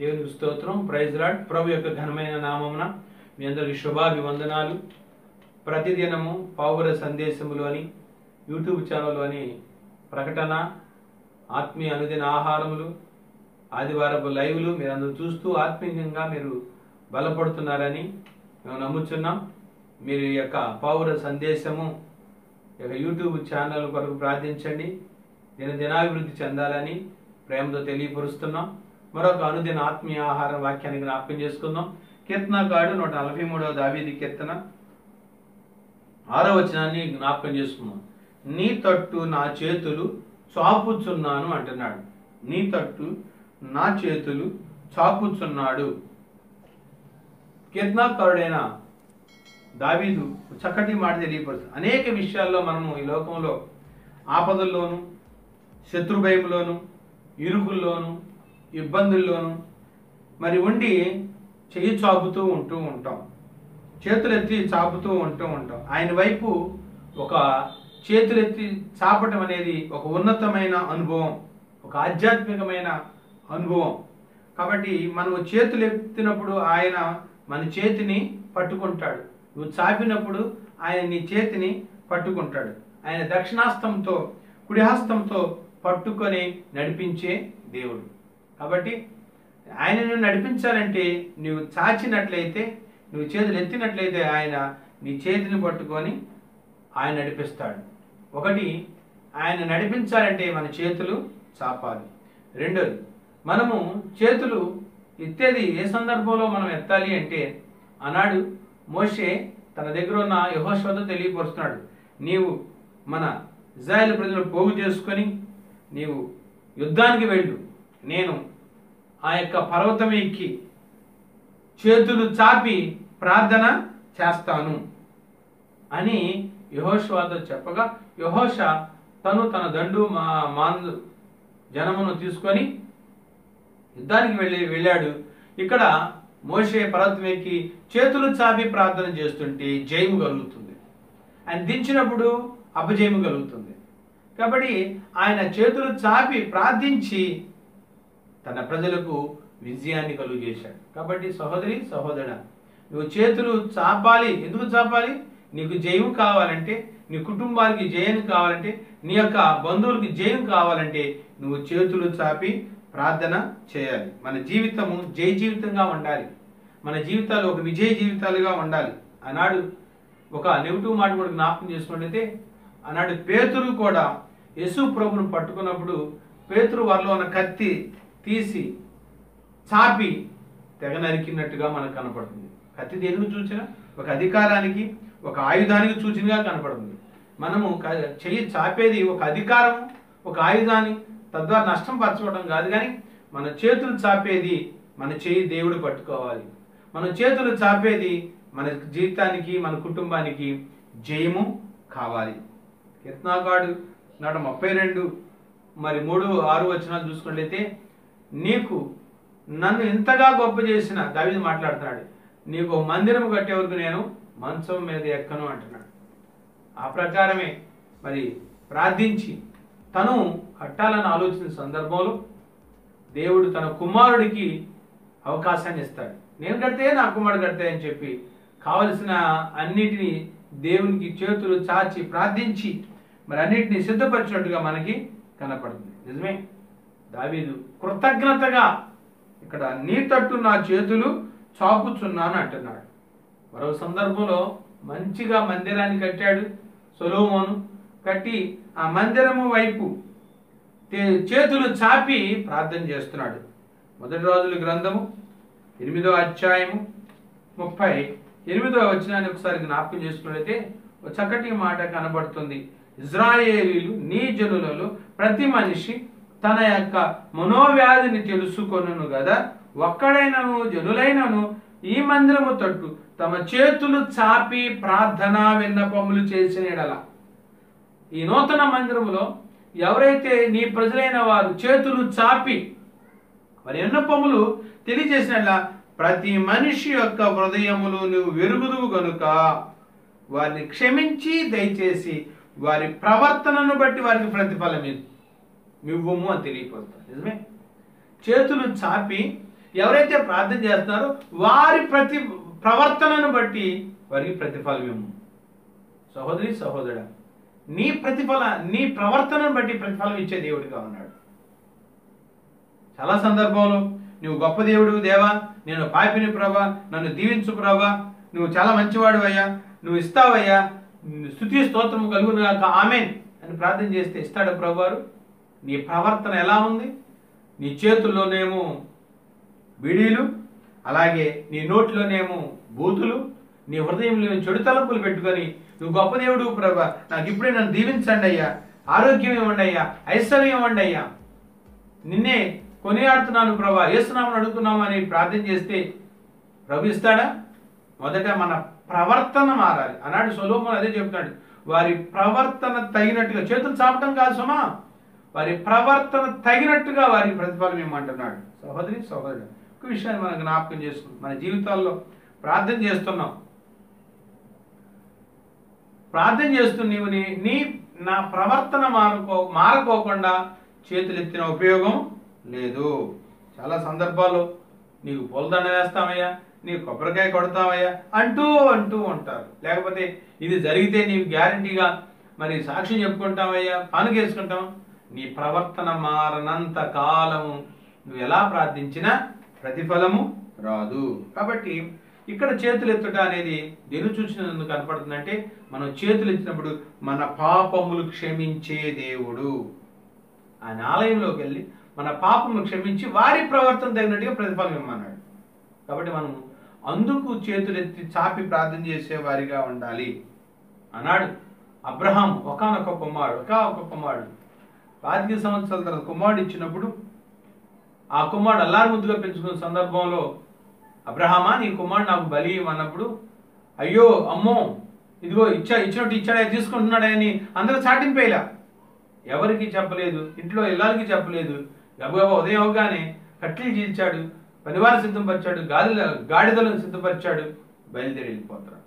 దేవునికి స్తోత్రం praise lord ప్రభు యొక్క ఘనమైన నామమున మీ అందరికి శుభాభివందనాలు ప్రతిదినము పౌర సందేశములోని యూట్యూబ్ ఛానల్లోని ప్రకటన ఆత్మీయ అనుదిన ఆహారములు ఆదివారపు లైవ్లు మీరు అందరూ చూస్తూ ఆత్మీయంగా మీరు బలపడుతున్నారని మేము నమ్ముచున్నాం మీరు ఈ యొక్క పౌర సందేశము ఈ యొక్క యూట్యూబ్ ఛానల్ కొరకు ప్రార్థించండి దిన దినాభివృద్ధి చెందాలని ప్రేమతో తెలియపరుస్తున్నాం మరొక అనుదిన ఆత్మీయ ఆహార వాక్యాన్ని జ్ఞాపకం చేసుకుందాం కీర్తనకాడు నూట నలభై మూడవ దావీది కీర్తన ఆరో వచనాన్ని జ్ఞాపకం చేసుకుందాం నీ తట్టు నా చేతులు చాపుచున్నాను అంటున్నాడు నీ తట్టు నా చేతులు చాపుచున్నాడు కీర్తనాకారుడైన దావీదు చక్కటి మాట తెలియపరుస్తుంది అనేక విషయాల్లో మనము ఈ లోకంలో ఆపదల్లోను శత్రుభయంలోను ఇరుకుల్లోను ఇబ్బందుల్లోను మరి ఉండి చెయ్యి చాపుతూ ఉంటూ ఉంటాం చేతులెత్తి చాపుతూ ఉంటూ ఉంటాం ఆయన వైపు ఒక చేతులెత్తి చాపటం అనేది ఒక ఉన్నతమైన అనుభవం ఒక ఆధ్యాత్మికమైన అనుభవం కాబట్టి మనము చేతులు ఎత్తినప్పుడు ఆయన మన చేతిని పట్టుకుంటాడు నువ్వు చాపినప్పుడు ఆయన నీ చేతిని పట్టుకుంటాడు ఆయన దక్షిణాస్తంతో కుడిహస్తంతో పట్టుకొని నడిపించే దేవుడు కాబట్టి ఆయనను నడిపించాలంటే నువ్వు చాచినట్లయితే నువ్వు చేతులు ఎత్తినట్లయితే ఆయన నీ చేతిని పట్టుకొని ఆయన నడిపిస్తాడు ఒకటి ఆయన నడిపించాలంటే మన చేతులు చాపాలి రెండోది మనము చేతులు ఎత్తేది ఏ సందర్భంలో మనం ఎత్తాలి అంటే ఆనాడు మోషే తన దగ్గర ఉన్న యహోశ్వతో తెలియపరుస్తున్నాడు నీవు మన ఇజ్రాయెల్ ప్రజలు పోగు చేసుకొని నీవు యుద్ధానికి వెళ్ళు నేను ఆ యొక్క పర్వతం ఎక్కి చేతులు చాపి ప్రార్థన చేస్తాను అని యహోషువాతో చెప్పగా యహోష తను తన దండు మా మాందు జనమును తీసుకొని యుద్ధానికి వెళ్ళి వెళ్ళాడు ఇక్కడ మోషే పర్వతం ఎక్కి చేతులు చాపి ప్రార్థన చేస్తుంటే జయము కలుగుతుంది ఆయన దించినప్పుడు అపజయము కలుగుతుంది కాబట్టి ఆయన చేతులు చాపి ప్రార్థించి తన ప్రజలకు విజయాన్ని కలుగు చేశాడు కాబట్టి సహోదరి సహోదర నువ్వు చేతులు చాపాలి ఎందుకు చాపాలి నీకు జయం కావాలంటే నీ కుటుంబానికి జయం కావాలంటే నీ యొక్క బంధువులకి జయం కావాలంటే నువ్వు చేతులు చాపి ప్రార్థన చేయాలి మన జీవితము జయ జీవితంగా ఉండాలి మన జీవితాలు ఒక విజయ జీవితాలుగా ఉండాలి ఆనాడు ఒక నెగిటివ్ మాట కూడా జ్ఞాపకం చేసుకున్నట్లయితే ఆనాడు పేతురు కూడా యేసు ప్రభును పట్టుకున్నప్పుడు పేతురు వారిలో ఉన్న కత్తి తీసి చాపి తెగ నరికినట్టుగా మనకు కనపడుతుంది కత్తి దేనికి సూచన ఒక అధికారానికి ఒక ఆయుధానికి సూచనగా కనపడుతుంది మనము క- చెయ్యి చాపేది ఒక అధికారం ఒక ఆయుధాన్ని తద్వారా నష్టం పరచుకోవడం కాదు కానీ మన చేతులు చాపేది మన చేయి దేవుడు పట్టుకోవాలి మన చేతులు చాపేది మన జీవితానికి మన కుటుంబానికి జయము కావాలి కీర్తనాకాడు నాట ముప్పై రెండు మరి మూడు ఆరు వచనాలు చూసుకున్నట్లయితే నీకు నన్ను ఇంతగా గొప్ప చేసిన దావీదు మాట్లాడుతున్నాడు నీకు ఒక మందిరం కట్టే వరకు నేను మంచం మీద ఎక్కను అంటున్నాడు ఆ ప్రకారమే మరి ప్రార్థించి తను కట్టాలని ఆలోచించిన సందర్భంలో దేవుడు తన కుమారుడికి అవకాశాన్ని ఇస్తాడు నేను కడితే నా కుమారుడు కడితే అని చెప్పి కావలసిన అన్నిటినీ దేవునికి చేతులు చాచి ప్రార్థించి మరి అన్నిటిని సిద్ధపరిచినట్టుగా మనకి కనపడుతుంది నిజమే దావీదు కృతజ్ఞతగా ఇక్కడ నీ తట్టు నా చేతులు చాపుచున్నాను అంటున్నాడు మరో సందర్భంలో మంచిగా మందిరాన్ని కట్టాడు సొలోమోను కట్టి ఆ మందిరము వైపు తే- చేతులు చాపి ప్రార్థన చేస్తున్నాడు మొదటి రోజుల గ్రంథము ఎనిమిదో అధ్యాయము ముప్పై ఎనిమిదో వచనాన్ని ఒకసారి జ్ఞాపకం చేసుకున్నట్లయితే ఒక చక్కటి మాట కనబడుతుంది ఇజ్రాయేలీలు నీ జనులలో ప్రతి మనిషి తన యొక్క మనోవ్యాధిని తెలుసుకొనును కదా ఒక్కడైనను జనులైనను ఈ మందిరము తట్టు తమ చేతులు చాపి ప్రార్థనా విన్నపములు చేసిన యెడల ఈ నూతన మందిరములో ఎవరైతే నీ ప్రజలైన వారు చేతులు చాపి మరి విన్నపములు తెలియజేసినట్లా ప్రతి మనిషి యొక్క హృదయములు నువ్వు వెరుగుదువు గనుక వారిని క్షమించి దయచేసి వారి ప్రవర్తనను బట్టి వారికి ప్రతిఫలం ఇవ్వు. ఇవ్వము అని తెలియపోతుంది నిజమే చేతులు చాపి ఎవరైతే ప్రార్థన చేస్తున్నారో వారి ప్రతి ప్రవర్తనను బట్టి వారికి ప్రతిఫలం ఇవ్వము సహోదరి సహోదరుడా నీ ప్రతిఫల నీ ప్రవర్తనను బట్టి ప్రతిఫలం ఇచ్చే దేవుడిగా ఉన్నాడు చాలా సందర్భంలో నువ్వు గొప్ప దేవుడు దేవా నేను పాపిని ప్రభా నన్ను దీవించు ప్రభా నువ్వు చాలా మంచివాడు అయ్యా నువ్వు ఇస్తావయ్యా స్థుతి స్తోత్రము కలుగును గాక ఆమెన్ అని ప్రార్థన చేస్తే ఇస్తాడు ప్రభువారు నీ ప్రవర్తన ఎలా ఉంది నీ చేతుల్లోనేమో బిడీలు అలాగే నీ నోట్లోనేమో బూతులు నీ హృదయంలో చెడు తలంపులు పెట్టుకొని నువ్వు గొప్ప దేవుడు ప్రభా నాకు ఇప్పుడే నన్ను దీవించండి అయ్యా ఆరోగ్యం ఇవ్వండి అయ్యా ఐశ్వర్యం ఇవ్వండి అయ్యా నిన్నే కొనియాడుతున్నాను ప్రభా ఏసునామని అడుగుతున్నాము అని ప్రార్థన చేస్తే ప్రభు ఇస్తాడా మొదట మన ప్రవర్తన మారాలి అన్నాడు సొలోమోన్ అదే చెప్తున్నాడు వారి ప్రవర్తన తగినట్టుగా చేతులు చాపటం కాదు సుమా వారి ప్రవర్తన తగినట్టుగా వారి ప్రతిఫలం ఇవ్వమంటున్నాడు సహోదరి సహోదరుడు ఒక విషయాన్ని మనం జ్ఞాపకం చేసుకుంటాం మన జీవితాల్లో ప్రార్థన చేస్తున్నాం ప్రార్థన చేస్తూ నీవు నీ నీ నా ప్రవర్తన మారుకో మారకోకుండా చేతులు ఎత్తిన ఉపయోగం లేదు చాలా సందర్భాల్లో నీకు పూలదండ వేస్తామయ్యా నీకు కొబ్బరికాయ కొడతామయ్యా అంటూ అంటూ ఉంటారు లేకపోతే ఇది జరిగితే నీవు గ్యారంటీగా మరి సాక్ష్యం చెప్పుకుంటామయ్యా పానుకేసుకుంటాం నీ ప్రవర్తన మారనంత కాలము నువ్వు ఎలా ప్రార్థించినా ప్రతిఫలము రాదు కాబట్టి ఇక్కడ చేతులు ఎత్తుట అనేది దేని చూసినందుకు కనపడుతుందంటే మనం చేతులు ఎత్తినప్పుడు మన పాపములు క్షమించే దేవుడు ఆయన ఆలయంలోకి వెళ్ళి మన పాపములు క్షమించి వారి ప్రవర్తన తగినట్టుగా ప్రతిఫలం ఇమ్మన్నాడు కాబట్టి మనం అందుకు చేతులెత్తి చాపి ప్రార్థన చేసే వారిగా ఉండాలి అన్నాడు అబ్రహాం ఒకనొక కుమారుడు ఒక ఒక కుమారుడు పాతిక సంవత్సరాల తర్వాత కుమారుడు ఇచ్చినప్పుడు ఆ కుమారుడు అల్లారు ముద్దుగా పెంచుకున్న సందర్భంలో అబ్రహామా నీ కుమారుడు నాకు బలి అన్నప్పుడు అయ్యో అమ్మో ఇదిగో ఇచ్చా ఇచ్చినట్టు ఇచ్చాడా తీసుకుంటున్నాడని అందరూ చాటింపేలా ఎవరికి చెప్పలేదు ఇంట్లో ఇల్లాలకి చెప్పలేదు గబగబా ఉదయం అవగానే కట్లు చీల్చాడు పనివారు సిద్ధపరిచాడు గాలిల గాడిదలను సిద్ధపరిచాడు బయలుదేరి వెళ్ళిపోతాడు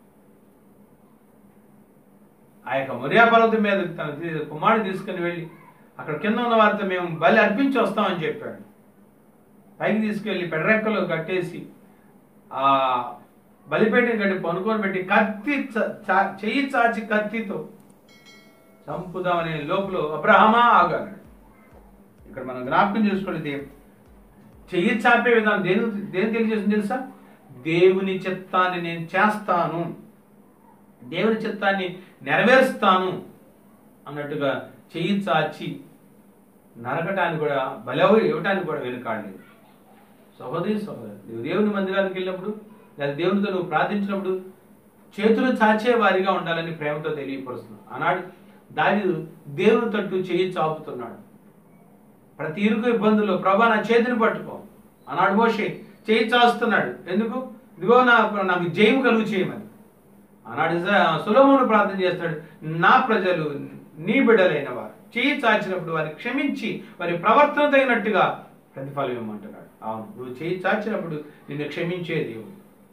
ఆ యొక్క మొరియా పర్వతం మీద తన తీ- కుమారుడు తీసుకుని వెళ్ళి అక్కడ కింద ఉన్న వారితో మేము బలి అర్పించి వస్తామని చెప్పాడు పైకి తీసుకెళ్ళి పెడరెక్కలో కట్టేసి ఆ బలిపేటని కట్టి పనుకొని పెట్టి కత్తి చ- చా- చెయ్యి చాచి కత్తితో చంపుదామనే లోపల అబ్రహమా ఆగాడు ఇక్కడ మనం జ్ఞాపకం చేసుకోలేదు చెయ్యి చాపే విధానం దేని దేని తెలియజేస్తుంది తెలుసా దేవుని చిత్తాన్ని నేను చేస్తాను దేవుని చిత్తాన్ని నెరవేరుస్తాను అన్నట్టుగా చెయ్యి చాచి నరకటానికి కూడా బలవ ఇవ్వటానికి కూడా వెనుకాడలేదు సహోదరి సహోదరు నువ్వు దేవుని మందిరానికి వెళ్ళినప్పుడు లేదా దేవునితో నువ్వు ప్రార్థించినప్పుడు చేతులు చాచే వారిగా ఉండాలని ప్రేమతో తెలియపరుస్తున్నాడు ఆనాడు దావీదు దేవుని తట్టు చేయి చాపుతున్నాడు ప్రతి ఇరుకు ఇబ్బందుల్లో ప్రభా నా చేతిని పట్టుకో అన్నాడు మోషే చేయి చాస్తున్నాడు ఎందుకు ఇదిగో నా నాకు జయము కలుగు చేయమని ఆనాడు సులభమును ప్రార్థన చేస్తాడు నా ప్రజలు నీ బిడ్డలైన వారు చేయి చాచినప్పుడు వారిని క్షమించి వారి ప్రవర్తన తగినట్టుగా ప్రతిఫలం ఇవ్వమంటున్నాడు అవును నువ్వు చేయి చాచినప్పుడు నిన్ను క్షమించే దేవుడు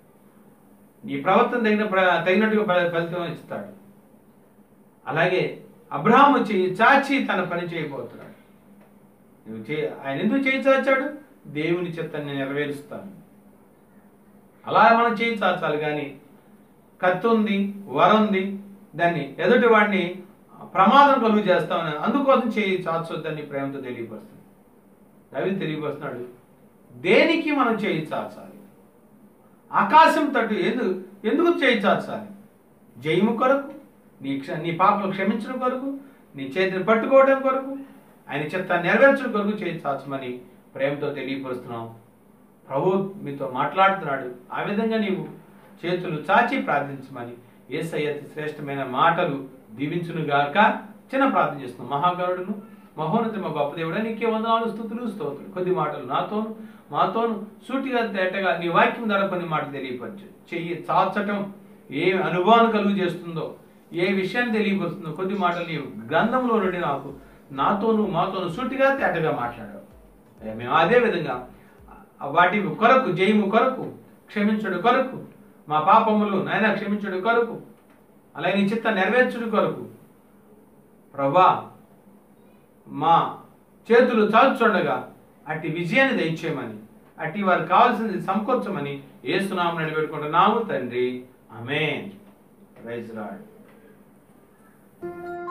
నీ ప్రవర్తన తగిన ప్ర- తగినట్టుగా ఫల- ఫలితం ఇస్తాడు అలాగే అబ్రహాము చేయి చాచి తన పని చేయబోతున్నాడు నువ్వు చే ఆయన ఎందుకు చేయి చాచాడు దేవుని చిత్తాన్ని నెరవేరుస్తాను అలా మనం చేయి చాచాలి కానీ కత్తి ఉంది వరం ఉంది దాన్ని ఎదుటి వాడిని ప్రమాదం కలుగు చేస్తామని అందుకోసం చేయి చాచొద్దని ప్రేమతో తెలియపరుస్తుంది రవి తెలియపరుస్తున్నాడు దేనికి మనం చేయి చాచాలి ఆకాశం తట్టు ఎందుకు ఎందుకు చేయి చాచాలి జయము కొరకు నీ క్ష నీ పాపలు క్షమించడం కొరకు నీ చేతిని పట్టుకోవడం కొరకు ఆయన చిత్తాన్ని నెరవేర్చడం కొరకు చేయి చాచమని ప్రేమతో తెలియపరుస్తున్నాం ప్రభు మీతో మాట్లాడుతున్నాడు ఆ విధంగా నీవు చేతులు చాచి ప్రార్థించమని ఏసయ్య అతి శ్రేష్టమైన మాటలు దీవించునుగాక చిన్న ప్రార్థన చేస్తున్నాం మహాగరుడును మహోన్నతి మా గొప్ప దేవుడా నీకే వందనాలు స్థుతులు స్తోత్రులు కొద్ది మాటలు నాతోను మాతోను సూటిగా తేటగా నీ వాక్యం ద్వారా కొన్ని మాటలు తెలియపరచు చెయ్యి చాచటం ఏ అనుభవాన్ని కలుగు చేస్తుందో ఏ విషయాన్ని తెలియపరుస్తుందో కొద్ది మాటలు నీ గ్రంథంలో నుండి నాకు నాతోను మాతోను సూటిగా తేటగా మాట్లాడావు మేము అదే విధంగా వాటి కొరకు జయము కొరకు క్షమించుడు కొరకు మా పాపములు నాయన క్షమించుడు కొరకు అలాగే నీ చిత్త నెరవేర్చుడు కొరకు ప్రభా మా చేతులు చాచుండగా అట్టి విజయాన్ని దయచేయమని అట్టి వారికి కావాల్సింది సమకూర్చమని ఏసునామని అడిపెట్టుకుంటున్నాము తండ్రి ఆమేన్ ప్రైజ్ లార్డ్